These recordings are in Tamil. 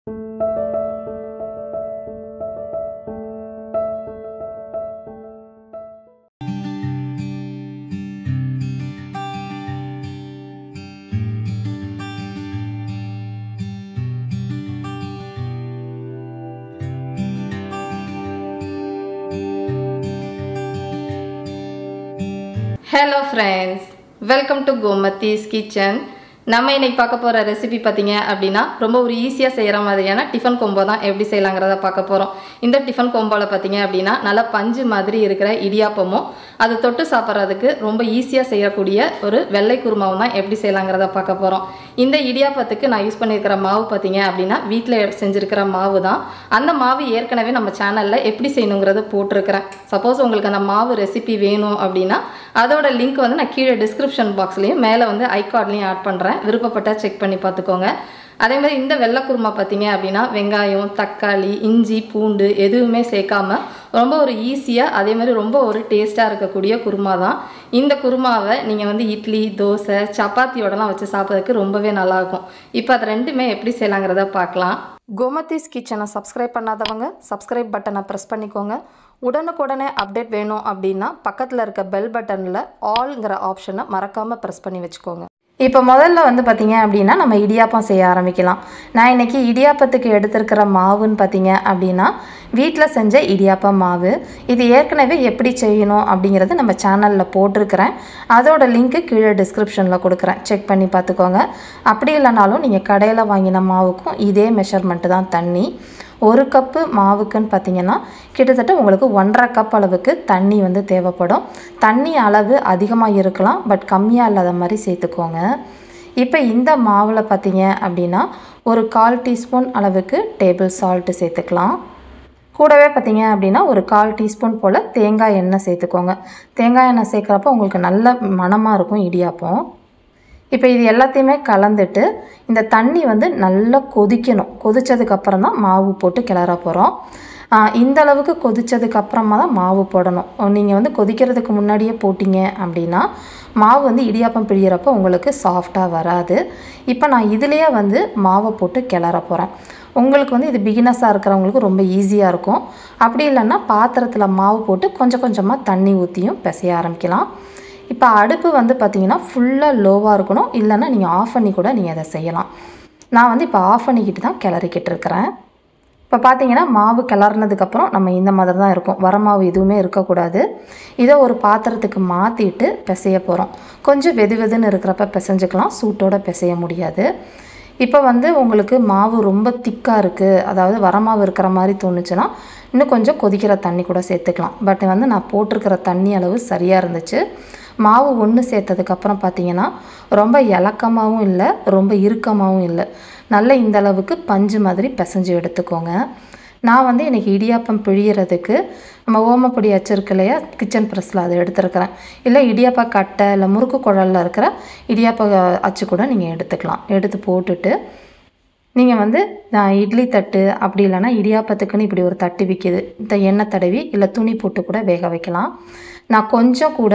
hello friends welcome to Gomathi's kitchen நம்ம இன்னைக்கு பார்க்க போகிற ரெசிபி பார்த்தீங்க அப்படின்னா ரொம்ப ஒரு ஈஸியாக செய்கிற மாதிரியான டிஃபன் கொம்போ தான் எப்படி செய்யலாங்கிறத பார்க்க போகிறோம் இந்த டிஃபன் கொம்போவில் பார்த்தீங்க அப்படின்னா நல்லா பஞ்சு மாதிரி இருக்கிற இடியாப்பமும் அது தொட்டு சாப்பிட்றதுக்கு ரொம்ப ஈஸியாக செய்யக்கூடிய ஒரு வெள்ளை குருமாவும் தான் எப்படி செய்யலாங்கிறத பார்க்க போகிறோம் இந்த இடியாப்பத்துக்கு நான் யூஸ் பண்ணியிருக்கிற மாவு பார்த்தீங்க அப்படின்னா வீட்டில் செஞ்சுருக்கிற மாவு தான் அந்த மாவு ஏற்கனவே நம்ம சேனலில் எப்படி செய்யணுங்கிறத போட்டிருக்கிறேன் சப்போஸ் உங்களுக்கு அந்த மாவு ரெசிபி வேணும் அப்படின்னா அதோட லிங்க் வந்து நான் கீழே டிஸ்கிரிப்ஷன் பாக்ஸ்லேயும் மேலே வந்து ஐகார்ட்லேயும் ஆட் பண்ணுறேன் விருப்பப்பட்டால் செக் பண்ணி பார்த்துக்கோங்க அதே மாதிரி இந்த வெள்ளை குருமா பார்த்தீங்க அப்படின்னா வெங்காயம் தக்காளி இஞ்சி பூண்டு எதுவுமே சேர்க்காம ரொம்ப ஒரு ஈஸியாக அதே மாதிரி ரொம்ப ஒரு டேஸ்ட்டாக இருக்கக்கூடிய குருமா தான் இந்த குருமாவை நீங்கள் வந்து இட்லி தோசை சப்பாத்தியோடலாம் வச்சு சாப்பிட்றதுக்கு ரொம்பவே நல்லாயிருக்கும் இப்போ அது ரெண்டுமே எப்படி செய்யலாங்கிறத பார்க்கலாம் கோமத்தீஸ் கிச்சனை சப்ஸ்கிரைப் பண்ணாதவங்க சப்ஸ்கிரைப் பட்டனை ப்ரெஸ் பண்ணிக்கோங்க உடனுக்குடனே அப்டேட் வேணும் அப்படின்னா பக்கத்தில் இருக்க பெல் பட்டனில் ஆல்ங்கிற ஆப்ஷனை மறக்காமல் ப்ரெஸ் பண்ணி வச்சுக்கோங்க இப்போ முதல்ல வந்து பார்த்தீங்க அப்படின்னா நம்ம இடியாப்பம் செய்ய ஆரம்பிக்கலாம் நான் இன்றைக்கி இடியாப்பத்துக்கு எடுத்திருக்கிற மாவுன்னு பார்த்தீங்க அப்படின்னா வீட்டில் செஞ்ச இடியாப்பம் மாவு இது ஏற்கனவே எப்படி செய்யணும் அப்படிங்கிறது நம்ம சேனலில் போட்டிருக்கிறேன் அதோட லிங்க்கு கீழே டிஸ்கிரிப்ஷனில் கொடுக்குறேன் செக் பண்ணி பார்த்துக்கோங்க அப்படி இல்லைனாலும் நீங்கள் கடையில் வாங்கின மாவுக்கும் இதே மெஷர்மெண்ட்டு தான் தண்ணி ஒரு கப்பு மாவுக்குன்னு பார்த்தீங்கன்னா கிட்டத்தட்ட உங்களுக்கு ஒன்றரை கப் அளவுக்கு தண்ணி வந்து தேவைப்படும் தண்ணி அளவு அதிகமாக இருக்கலாம் பட் கம்மியாக இல்லாத மாதிரி சேர்த்துக்கோங்க இப்போ இந்த மாவில் பார்த்தீங்க அப்படின்னா ஒரு கால் டீஸ்பூன் அளவுக்கு டேபிள் சால்ட்டு சேர்த்துக்கலாம் கூடவே பார்த்தீங்க அப்படின்னா ஒரு கால் டீஸ்பூன் போல் தேங்காய் எண்ணெய் சேர்த்துக்கோங்க தேங்காய் எண்ணெய் சேர்க்குறப்ப உங்களுக்கு நல்ல மணமாக இருக்கும் இடியாப்பம் இப்போ இது எல்லாத்தையுமே கலந்துட்டு இந்த தண்ணி வந்து நல்லா கொதிக்கணும் கொதித்ததுக்கப்புறம் தான் மாவு போட்டு கிளற போகிறோம் இந்த அளவுக்கு கொதித்ததுக்கு அப்புறமா தான் மாவு போடணும் நீங்கள் வந்து கொதிக்கிறதுக்கு முன்னாடியே போட்டிங்க அப்படின்னா மாவு வந்து இடியாப்பம் பிழியிறப்போ உங்களுக்கு சாஃப்டாக வராது இப்போ நான் இதுலேயே வந்து மாவை போட்டு கிளற போகிறேன் உங்களுக்கு வந்து இது பிகினஸாக இருக்கிறவங்களுக்கு ரொம்ப ஈஸியாக இருக்கும் அப்படி இல்லைன்னா பாத்திரத்தில் மாவு போட்டு கொஞ்சம் கொஞ்சமாக தண்ணி ஊற்றியும் பிசைய ஆரம்பிக்கலாம் இப்போ அடுப்பு வந்து பார்த்திங்கன்னா ஃபுல்லாக லோவாக இருக்கணும் இல்லைன்னா நீங்கள் ஆஃப் பண்ணி கூட நீங்கள் அதை செய்யலாம் நான் வந்து இப்போ ஆஃப் பண்ணிக்கிட்டு தான் கிளறிக்கிட்டு இருக்கிறேன் இப்போ பார்த்தீங்கன்னா மாவு கிளறினதுக்கப்புறம் நம்ம இந்த மாதிரி தான் இருக்கும் வர மாவு எதுவுமே இருக்கக்கூடாது இதை ஒரு பாத்திரத்துக்கு மாற்றிட்டு பிசைய போகிறோம் கொஞ்சம் வெது வெதுன்னு இருக்கிறப்ப பிசைஞ்சுக்கலாம் சூட்டோட பிசைய முடியாது இப்போ வந்து உங்களுக்கு மாவு ரொம்ப திக்காக இருக்குது அதாவது வரமாவு இருக்கிற மாதிரி தோணுச்சுன்னா இன்னும் கொஞ்சம் கொதிக்கிற தண்ணி கூட சேர்த்துக்கலாம் பட் வந்து நான் போட்டிருக்கிற தண்ணி அளவு சரியாக இருந்துச்சு மாவு ஒன்று சேர்த்ததுக்கப்புறம் பார்த்தீங்கன்னா ரொம்ப இலக்கமாகவும் இல்லை ரொம்ப இறுக்கமாகவும் இல்லை நல்ல இந்த அளவுக்கு பஞ்சு மாதிரி பிசைஞ்சு எடுத்துக்கோங்க நான் வந்து இன்றைக்கி இடியாப்பம் பிழியறதுக்கு நம்ம ஓமப்பொடி அச்சு இருக்கு இல்லையா கிச்சன் ப்ரெஸ்ஸில் அதை எடுத்துருக்கிறேன் இல்லை இடியாப்பா கட்டை இல்லை முறுக்கு குழலில் இருக்கிற இடியாப்பா அச்சு கூட நீங்கள் எடுத்துக்கலாம் எடுத்து போட்டுட்டு நீங்கள் வந்து நான் இட்லி தட்டு அப்படி இல்லைன்னா இடியாப்பத்துக்குன்னு இப்படி ஒரு தட்டு விற்கிது இந்த எண்ணெய் தடவி இல்லை துணி போட்டு கூட வேக வைக்கலாம் நான் கொஞ்சம் கூட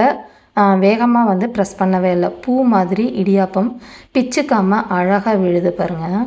வேகமாக வந்து ப்ரெஸ் பண்ணவே இல்லை பூ மாதிரி இடியாப்பம் பிச்சுக்காமல் அழகாக விழுது பாருங்கள்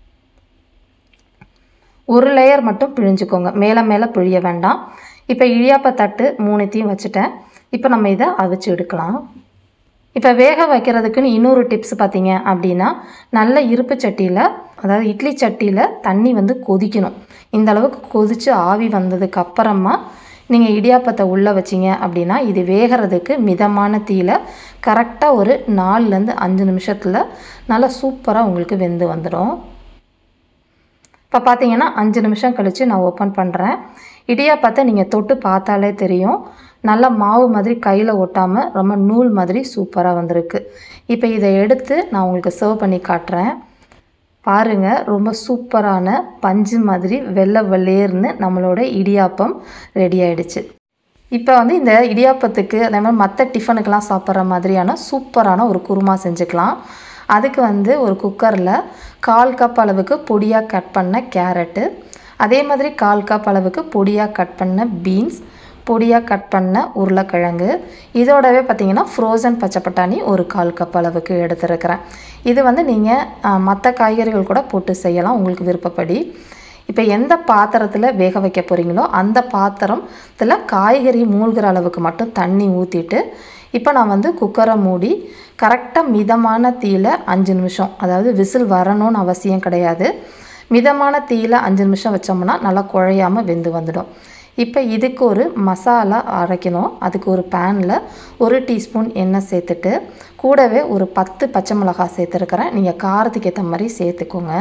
ஒரு லேயர் மட்டும் பிழிஞ்சுக்கோங்க மேலே மேலே பிழிய வேண்டாம் இப்போ இடியாப்ப தட்டு மூணுத்தையும் வச்சுட்டேன் இப்போ நம்ம இதை அவிச்சு எடுக்கலாம் இப்போ வேக வைக்கிறதுக்குன்னு இன்னொரு டிப்ஸ் பார்த்தீங்க அப்படின்னா நல்ல இருப்பு சட்டியில் அதாவது இட்லி சட்டியில் தண்ணி வந்து கொதிக்கணும் இந்த அளவுக்கு கொதித்து ஆவி வந்ததுக்கு அப்புறமா நீங்கள் இடியாப்பத்தை உள்ளே வச்சிங்க அப்படின்னா இது வேகிறதுக்கு மிதமான தீயில் கரெக்டாக ஒரு நாலுலேருந்து அஞ்சு நிமிஷத்தில் நல்லா சூப்பராக உங்களுக்கு வெந்து வந்துடும் இப்போ பார்த்தீங்கன்னா அஞ்சு நிமிஷம் கழித்து நான் ஓப்பன் பண்ணுறேன் இடியாப்பத்தை நீங்கள் தொட்டு பார்த்தாலே தெரியும் நல்லா மாவு மாதிரி கையில் ஒட்டாமல் ரொம்ப நூல் மாதிரி சூப்பராக வந்திருக்கு இப்போ இதை எடுத்து நான் உங்களுக்கு சர்வ் பண்ணி காட்டுறேன் பாருங்கள் ரொம்ப சூப்பரான பஞ்சு மாதிரி வெள்ளை வெள்ளேர்னு நம்மளோட இடியாப்பம் ரெடி ஆயிடுச்சு இப்போ வந்து இந்த இடியாப்பத்துக்கு அதே மாதிரி மற்ற டிஃபனுக்கெல்லாம் சாப்பிட்ற மாதிரியான சூப்பரான ஒரு குருமா செஞ்சுக்கலாம் அதுக்கு வந்து ஒரு குக்கரில் கால் கப் அளவுக்கு பொடியாக கட் பண்ண கேரட்டு அதே மாதிரி கால் கப் அளவுக்கு பொடியாக கட் பண்ண பீன்ஸ் பொடியாக கட் பண்ண உருளைக்கிழங்கு இதோடவே பார்த்தீங்கன்னா ஃப்ரோசன் பச்சை பட்டாணி ஒரு கால் கப் அளவுக்கு எடுத்துருக்கிறேன் இது வந்து நீங்கள் மற்ற காய்கறிகள் கூட போட்டு செய்யலாம் உங்களுக்கு விருப்பப்படி இப்போ எந்த பாத்திரத்தில் வேக வைக்க போகிறீங்களோ அந்த பாத்திரத்தில் காய்கறி மூழ்கிற அளவுக்கு மட்டும் தண்ணி ஊற்றிட்டு இப்போ நான் வந்து குக்கரை மூடி கரெக்டாக மிதமான தீயில அஞ்சு நிமிஷம் அதாவது விசில் வரணும்னு அவசியம் கிடையாது மிதமான தீயில அஞ்சு நிமிஷம் வச்சோம்னா நல்லா குழையாமல் வெந்து வந்துடும் இப்போ இதுக்கு ஒரு மசாலா அரைக்கணும் அதுக்கு ஒரு பேனில் ஒரு டீஸ்பூன் எண்ணெய் சேர்த்துட்டு கூடவே ஒரு பத்து பச்சை மிளகாய் சேர்த்துருக்கிறேன் நீங்கள் காரத்துக்கு ஏற்ற மாதிரி சேர்த்துக்கோங்க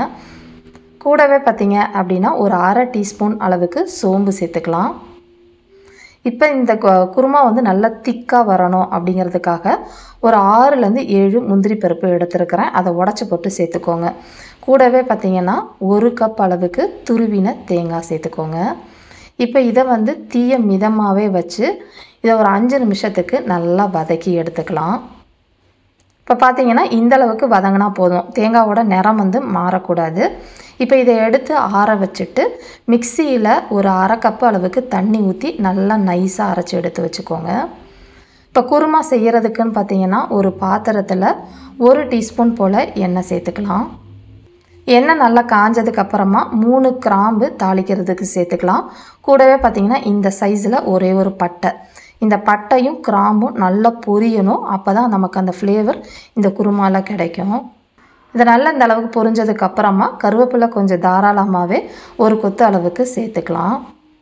கூடவே பார்த்தீங்க அப்படின்னா ஒரு அரை டீஸ்பூன் அளவுக்கு சோம்பு சேர்த்துக்கலாம் இப்போ இந்த கு- குருமா வந்து நல்லா திக்காக வரணும் அப்படிங்கிறதுக்காக ஒரு ஆறுலேருந்து ஏழு முந்திரி பருப்பு எடுத்துருக்கிறேன் அதை உடச்சி போட்டு சேர்த்துக்கோங்க கூடவே பார்த்தீங்கன்னா ஒரு கப் அளவுக்கு துருவின தேங்காய் சேர்த்துக்கோங்க இப்போ இதை வந்து தீய மிதமாகவே வச்சு இதை ஒரு அஞ்சு நிமிஷத்துக்கு நல்லா வதக்கி எடுத்துக்கலாம் இப்போ பார்த்தீங்கன்னா இந்த அளவுக்கு வதங்கினா போதும் தேங்காவோட நிறம் வந்து மாறக்கூடாது இப்போ இதை எடுத்து ஆற வச்சுட்டு மிக்சியில் ஒரு அரை கப்பு அளவுக்கு தண்ணி ஊற்றி நல்லா நைஸாக அரைச்சி எடுத்து வச்சுக்கோங்க இப்போ குருமா செய்கிறதுக்குன்னு பார்த்தீங்கன்னா ஒரு பாத்திரத்தில் ஒரு டீஸ்பூன் போல் எண்ணெய் சேர்த்துக்கலாம் எண்ணெய் நல்லா காஞ்சதுக்கு அப்புறமா மூணு கிராம்பு தாளிக்கிறதுக்கு சேர்த்துக்கலாம் கூடவே பார்த்தீங்கன்னா இந்த சைஸில் ஒரே ஒரு பட்டை இந்த பட்டையும் கிராம்பும் நல்லா பொரியணும் அப்போ தான் நமக்கு அந்த ஃப்ளேவர் இந்த குருமால கிடைக்கும் இது நல்லா இந்த அளவுக்கு பொரிஞ்சதுக்கு அப்புறமா கருவேப்பிலை கொஞ்சம் தாராளமாகவே ஒரு கொத்து அளவுக்கு சேர்த்துக்கலாம்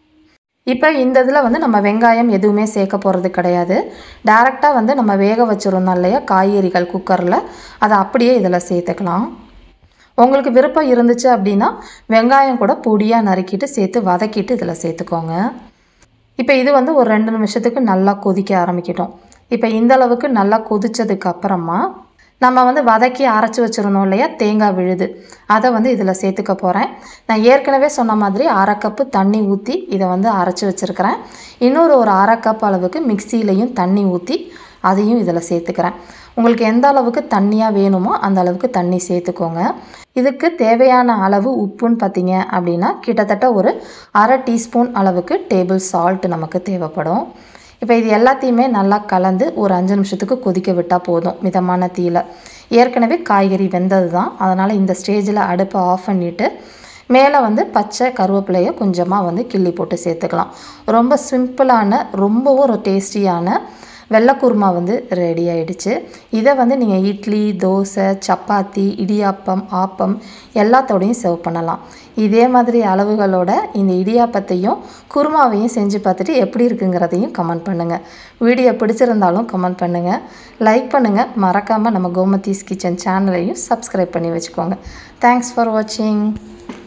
இப்போ இந்த இதில் வந்து நம்ம வெங்காயம் எதுவுமே சேர்க்க போகிறது கிடையாது டேரெக்டாக வந்து நம்ம வேக வச்சுருந்தோம் இல்லையா காய்கறிகள் குக்கரில் அதை அப்படியே இதில் சேர்த்துக்கலாம் உங்களுக்கு விருப்பம் இருந்துச்சு அப்படின்னா வெங்காயம் கூட பொடியாக நறுக்கிட்டு சேர்த்து வதக்கிட்டு இதில் சேர்த்துக்கோங்க இப்போ இது வந்து ஒரு ரெண்டு நிமிஷத்துக்கு நல்லா கொதிக்க ஆரம்பிக்கட்டும் இப்போ இந்த அளவுக்கு நல்லா கொதிச்சதுக்கு அப்புறமா நம்ம வந்து வதக்கி அரைச்சி வச்சுருந்தோம் இல்லையா தேங்காய் விழுது அதை வந்து இதில் சேர்த்துக்க போகிறேன் நான் ஏற்கனவே சொன்ன மாதிரி அரை கப்பு தண்ணி ஊற்றி இதை வந்து அரைச்சி வச்சுருக்கிறேன் இன்னொரு ஒரு அரை கப் அளவுக்கு மிக்சியிலையும் தண்ணி ஊற்றி அதையும் இதில் சேர்த்துக்கிறேன் உங்களுக்கு எந்த அளவுக்கு தண்ணியாக வேணுமோ அந்த அளவுக்கு தண்ணி சேர்த்துக்கோங்க இதுக்கு தேவையான அளவு உப்புன்னு பார்த்தீங்க அப்படின்னா கிட்டத்தட்ட ஒரு அரை டீஸ்பூன் அளவுக்கு டேபிள் சால்ட் நமக்கு தேவைப்படும் இப்போ இது எல்லாத்தையுமே நல்லா கலந்து ஒரு அஞ்சு நிமிஷத்துக்கு கொதிக்க விட்டால் போதும் மிதமான தீயில ஏற்கனவே காய்கறி வெந்தது தான் அதனால் இந்த ஸ்டேஜில் அடுப்பை ஆஃப் பண்ணிவிட்டு மேலே வந்து பச்சை கருவேப்பிலையை கொஞ்சமாக வந்து கிள்ளி போட்டு சேர்த்துக்கலாம் ரொம்ப சிம்பிளான ரொம்பவும் ஒரு டேஸ்டியான வெள்ளை குருமா வந்து ரெடி ஆயிடுச்சு இதை வந்து நீங்கள் இட்லி தோசை சப்பாத்தி இடியாப்பம் ஆப்பம் எல்லாத்தோடையும் சர்வ் பண்ணலாம் இதே மாதிரி அளவுகளோட இந்த இடியாப்பத்தையும் குருமாவையும் செஞ்சு பார்த்துட்டு எப்படி இருக்குங்கிறதையும் கமெண்ட் பண்ணுங்கள் வீடியோ பிடிச்சிருந்தாலும் கமெண்ட் பண்ணுங்கள் லைக் பண்ணுங்கள் மறக்காமல் நம்ம கோமதீஸ் கிச்சன் சேனலையும் சப்ஸ்கிரைப் பண்ணி வச்சுக்கோங்க தேங்க்ஸ் ஃபார் வாட்சிங்